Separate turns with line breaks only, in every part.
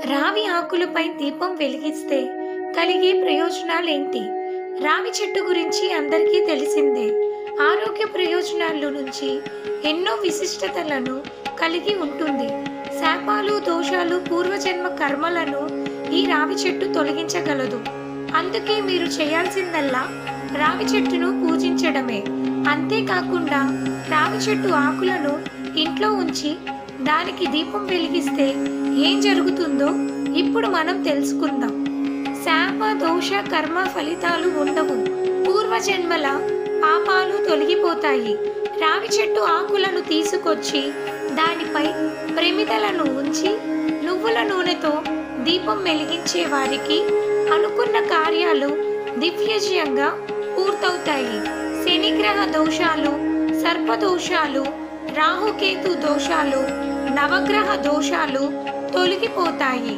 రావి ఆకులపై దీపం వెలిగిస్తే కలిగే ప్రయోజనాలేంటి రావి చెట్టు గురించి అందరికీ తెలిసిందే ఆరోగ్య ప్రయోజనాల నుంచి ఎన్నో విశిష్టతలను కలిగి ఉంటుంది శాపాలు దోషాలు పూర్వజన్మ కర్మలను ఈ రావి చెట్టు తొలగించగలదు అందుకే మీరు చేయాల్సిందల్లా రావి చెట్టును పూజించడమే అంతేకాకుండా రావి చెట్టు ఆకులను ఇంట్లో ఉంచి దానికి దీపం వెలిగిస్తే ఏం జరుగుతుందో ఇప్పుడు మనం తెలుసుకుందాం శాప దోష కర్మ ఫలితాలు ఉండవు పూర్వజన్మల పాపాలు తొలగిపోతాయి రావి చెట్టు ఆకులను తీసుకొచ్చి దానిపై ప్రమిదలను ఉంచి నువ్వుల నూనెతో దీపం వెలిగించే వారికి అనుకున్న కార్యాలు దివ్యజయంగా పూర్తవుతాయి శనిగ్రహ దోషాలు సర్పదోషాలు రాహుకేతు దోషాలు నవగ్రహ దోషాలు తొలగిపోతాయి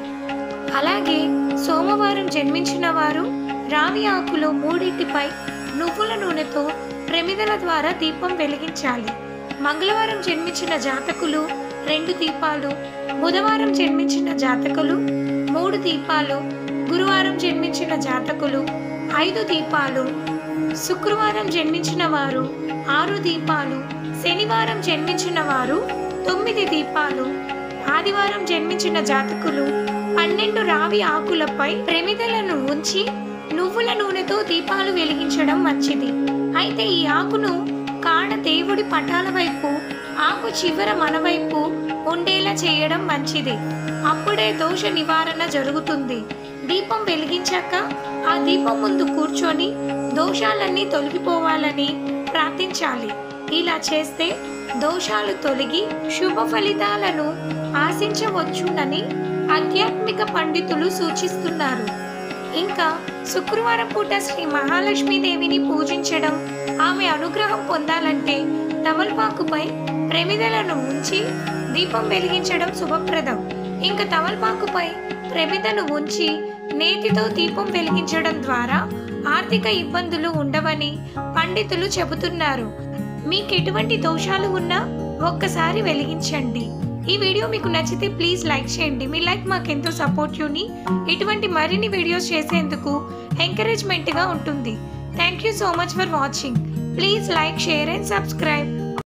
అలాగే సోమవారం జన్మించిన వారు రావి ఆకులో మూడింటిపై నువ్వుల నూనెతో ప్రమిదల ద్వారా దీపం వెలిగించాలి మంగళవారం జన్మించిన జాతకులు రెండు దీపాలు బుధవారం జన్మించిన జాతకులు మూడు దీపాలు గురువారం జన్మించిన జాతకులు ఐదు దీపాలు శుక్రవారం జన్మించిన వారు ఆరు దీపాలు శనివారం జన్మించిన వారు తొమ్మిది దీపాలు ఆదివారం జన్మించిన జాతకులు పన్నెండు రావి ఆకులపై ప్రమిదలను ఉంచి నువ్వుల నూనెతో దీపాలు వెలిగించడం మంచిది అయితే ఈ ఆకును కాడ దేవుడి పటాల వైపు ఆకు చివర మన వైపు ఉండేలా చేయడం మంచిది అప్పుడే దోష నివారణ జరుగుతుంది దీపం వెలిగించాక ఆ దీపం ముందు కూర్చొని దోషాలన్నీ తొలగిపోవాలని ప్రార్థించాలి ఇలా చేస్తే దోషాలు తొలగి శుభ ఫలితాలను ఆశించవచ్చునని ఆధ్యాత్మిక పండితులు సూచిస్తున్నారు ఇంకా శుక్రవారం పూట శ్రీ మహాలక్ష్మీదేవిని పూజించడం ఆమె అనుగ్రహం పొందాలంటే తమలపాకుపై ప్రమిదలను ఉంచి దీపం వెలిగించడం శుభప్రదం ఇంకా తమలపాకుపై ప్రమిదను ఉంచి నేతితో దీపం వెలిగించడం ద్వారా ఆర్థిక ఇబ్బందులు ఉండవని పండితులు చెబుతున్నారు మీకు ఎటువంటి దోషాలు ఉన్నా ఒక్కసారి వెలిగించండి ఈ వీడియో మీకు నచ్చితే ప్లీజ్ లైక్ చేయండి మీ లైక్ మాకెంతో సపోర్టివ్ని ఇటువంటి మరిన్ని వీడియోస్ చేసేందుకు ఎంకరేజ్మెంట్గా ఉంటుంది thank you so much for watching please like share and subscribe